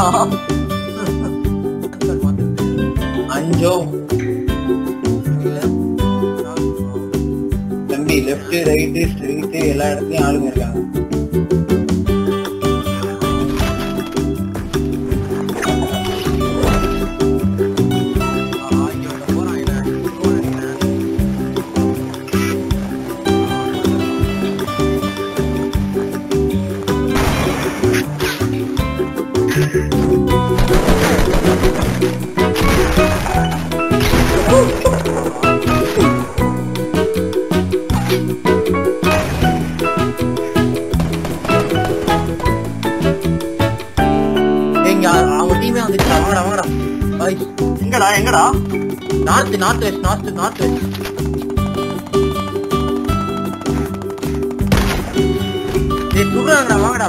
அஞ்சோ தம்பி left right straight எல்லா இடத்துலயும் ஆளுங்க இருக்காங்க எங்க அவங்க டீமே வந்துச்சு வாங்கடா வாங்கடா பாய் எங்கடா எங்கடா north north west north north west டேய் சுடுறாங்கடா வாங்கடா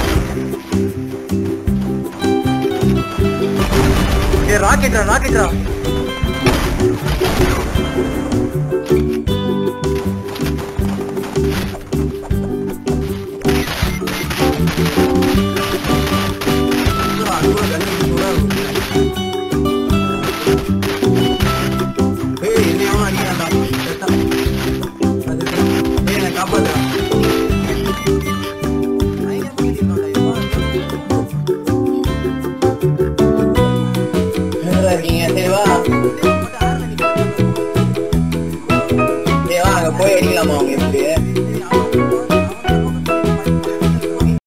ஏய் ராக்கெட்ரா ராக்கெட்ரா